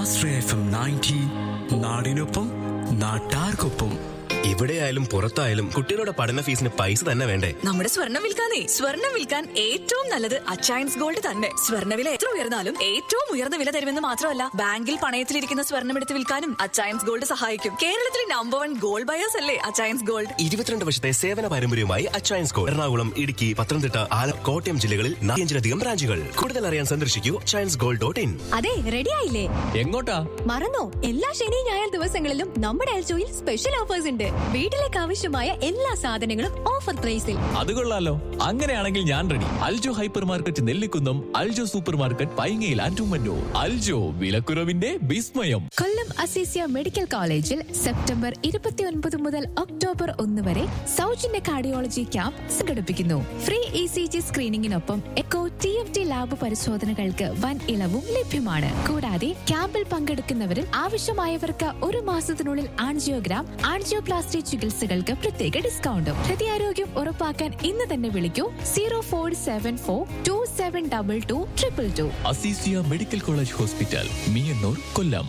ആശ്രയ F M ninety നാടിനൊപ്പം നാട്ടാർക്കൊപ്പം എവിടെയായാലും പുറത്തായാലും കുട്ടികളുടെ പഠന ഫീസിന് പൈസ തന്നെ വേണ്ടേ നമ്മുടെ സ്വർണം വിൽക്കാനേ സ്വർണം വിൽക്കാൻ ഏറ്റവും നല്ലത് അച്ചയൻസ് ഗോൾഡ് തന്നെ സ്വർണ്ണവില എത്ര ഉയർന്നാലും ഏറ്റവും ഉയർന്ന വില തരുമെന്ന് മാത്രമല്ല ബാങ്കിൽ പണയത്തിലിരിക്കുന്ന സ്വർണം എടുത്ത് വിൽക്കാനും അച്ചയൻസ് ഗോൾഡ് സഹായിക്കും കേരളത്തിലെ നമ്പർ വൺ ഗോൾഡ് ബയേഴ്സ് അല്ലേ അച്ചയൻസ് ഗോൾഡ് ഇരുപത്തിരണ്ട് വർഷത്തെ സേവന പാരമ്പര്യവുമായി അച്ചയൻസ് ഗോൾഡ് എറണാകുളം ഇടുക്കി പത്തനംതിട്ട ആലം കോട്ടയം ജില്ലകളിൽ നാലഞ്ചിലധികം ബ്രാഞ്ചുകൾ കൂടുതൽ അറിയാൻ സന്ദർശിക്കൂ അച്ചയൻസ് ഗോൾഡ് ഡോട്ട് ഇൻ അതെ റെഡി ആയില്ലേ എങ്ങോട്ടാ മറന്നോ എല്ലാ ശനി ഞായർ ദിവസങ്ങളിലും നമ്മുടെ എൽജോയിൽ സ്പെഷ്യൽ ഓഫേഴ്സ് ഉണ്ട് വീട്ടിലേക്ക് ആവശ്യമായ എല്ലാ സാധനങ്ങളും ഓഫർ പ്രൈസിൽ അത് കൊള്ളാലോ അങ്ങനെയാണെങ്കിൽ ഞാൻ ready Aljo hyper market Nellikunnam Aljo super market പൈങ്ങയിൽ ആൻഡുമന്നൂർ അൽജോ വിലക്കുറവിന്റെ വിസ്മയം കൊല്ലം അസീസിയ മെഡിക്കൽ കോളേജിൽ സെപ്റ്റംബർ ഇരുപത്തിയൊൻപത് മുതൽ ഒക്ടോബർ ഒന്ന് വരെ സൗജന്യ കാർഡിയോളജി ക്യാമ്പ് സംഘടിപ്പിക്കുന്നു ഫ്രീ ഇ സി ജി സ്ക്രീനിങ്ങിനൊപ്പം echo T M T lab പരിശോധനകൾക്ക് വൻ ഇളവും ലഭ്യമാണ് കൂടാതെ ക്യാമ്പിൽ പങ്കെടുക്കുന്നവരിൽ ആവശ്യമായവർക്ക് ഒരു മാസത്തിനുള്ളിൽ ആൻജിയോഗ്രാം ആൻജിയോപ്ലാസ്റ്റി ചികിത്സകൾക്ക് പ്രത്യേക ഡിസ്കൗണ്ടും ഹൃദയാരോഗ്യം ഉറപ്പാക്കാൻ ഇന്ന് തന്നെ വിളിക്കൂ zero four seven four two seven double two triple two Aziziya medical college hospital Meeyannoor Kollam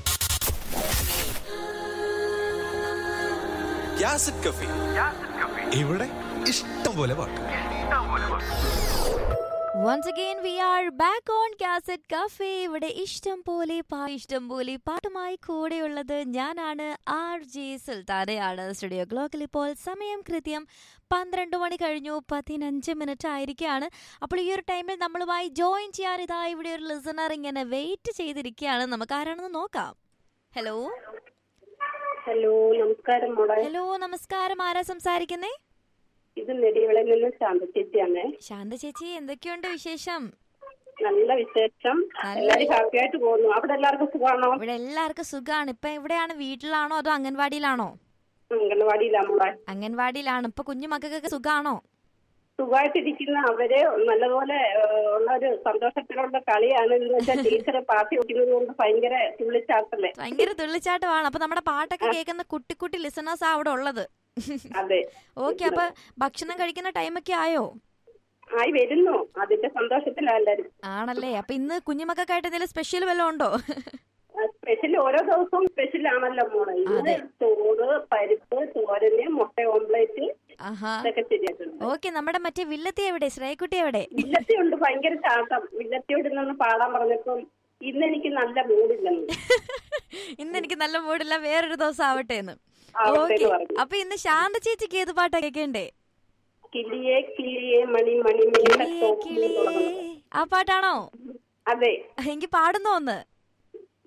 യാസിഡ് കഫി ഇവിടെ ഇഷ്ടം പോലെ പാട്ട് once again we are back on cassette cafe ഇവിടെ ഇഷ്ടം പോലെ പാ ഇഷ്ടം പോലെ പാട്ടുമായി കൂടെയുള്ളത് ഞാനാണ് ആർ ജി സുൽത്താനയാണ് സ്റ്റുഡിയോ ക്ലോക്കിൽ ഇപ്പോൾ സമയം കൃത്യം പന്ത്രണ്ട് മണി കഴിഞ്ഞു പതിനഞ്ച് മിനിറ്റ് ആയിരിക്കുകയാണ് അപ്പോൾ ഈ ഒരു ടൈമിൽ നമ്മളുമായി ജോയിൻ ചെയ്യാൻ ഇതാ ഇവിടെ ഒരു ലിസണർ ഇങ്ങനെ വെയിറ്റ് ചെയ്തിരിക്കുകയാണ് നമുക്ക് ആരാണെന്ന് നോക്കാം ഹലോ ഹലോ നമസ്കാരം മോളെ ഹലോ നമസ്കാരം ആരാ സംസാരിക്കുന്നേ ഇത് നെടിവിളയിൽ നിന്ന് ശാന്ത ചേച്ചിയാണ് ശാന്ത ചേച്ചി എന്തൊക്കെയുണ്ട് വിശേഷം നല്ല വിശേഷം നല്ല എല്ലാരും ഹാപ്പി ആയിട്ട് പോകുന്നു അവിടെ എല്ലാവർക്കും സുഖമാണോ ഇവിടെ എല്ലാവർക്കും സുഖാണ് ഇപ്പൊ എവിടെയാണ് വീട്ടിലാണോ അതോ അംഗൻവാടിയിലാണോ അംഗനവാടിയിലാ മോളെ അംഗൻവാടിയിലാണ് ഇപ്പൊ കുഞ്ഞു മക്കൾക്കൊക്കെ സുഖാണോ സുഖമായിട്ടിരിക്കുന്ന അവര് നല്ലപോലെ ഏഹ്, ഉള്ള ഒരു സന്തോഷത്തിലുള്ള കളിയാണ് എന്ന് വെച്ചാൽ ടീച്ചർ പാത്തി വെക്കുന്നത് കൊണ്ട് ഭയങ്കര തുള്ളിച്ചാട്ടല്ലേ ഭയങ്കര തുള്ളിച്ചാട്ടമാണ് അപ്പൊ നമ്മുടെ പാട്ടൊക്കെ കേൾക്കുന്ന കുട്ടി കുട്ടി ലിസണേഴ്സ് അവിടെ ഉള്ളത് അതെ ഓക്കെ അപ്പൊ ഭക്ഷണം കഴിക്കുന്ന ടൈമൊക്കെ ആയോ ആയി വരുന്നു അതിന്റെ സന്തോഷത്തിലാ എല്ലാരും ആണല്ലേ അപ്പൊ ഇന്ന് കുഞ്ഞുമക്കൾക്കായിട്ട് എന്തെങ്കിലും സ്പെഷ്യൽ വല്ലതും ഉണ്ടോ സ്പെഷ്യൽ ഓരോ ദിവസവും സ്പെഷ്യൽ ആണല്ലോ മോളെ ഇന്ന് അതെ. ചോറ് പരിപ്പ് തോരന് മുട്ട ഓംപ്ലേറ്റ് ആഹാ ഇതൊക്കെ ശരിയായിട്ടുണ്ട് ഓക്കെ നമ്മുടെ മറ്റേ വില്ലത്തി എവിടെ ശ്രേയക്കുട്ടി എവിടെ വില്ലത്തിയുണ്ട് ഭയങ്കര ചാട്ടം വില്ലത്തിയോട് നിന്ന് പാടാൻ പറഞ്ഞപ്പം ഇന്ന് എനിക്ക് നല്ല മൂടില്ലെന്ന് ഇന്ന് എനിക്ക് നല്ല മൂടില്ല വേറൊരു ദിവസം ആവട്ടെ എന്ന് ആവട്ടെ ഓക്കെ എന്ന് പറഞ്ഞു. അപ്പൊ ഇന്ന് ശാന്ത ചേച്ചിക്ക് ഏത് പാട്ടാ കേൾക്കണ്ടേ കിളിയെ കിളിയെ മണി മണി കിളിയേ, കിളിയേ. ആ പാട്ടാണോ അതെ എനിക്ക് പാടുന്നു ഒന്ന്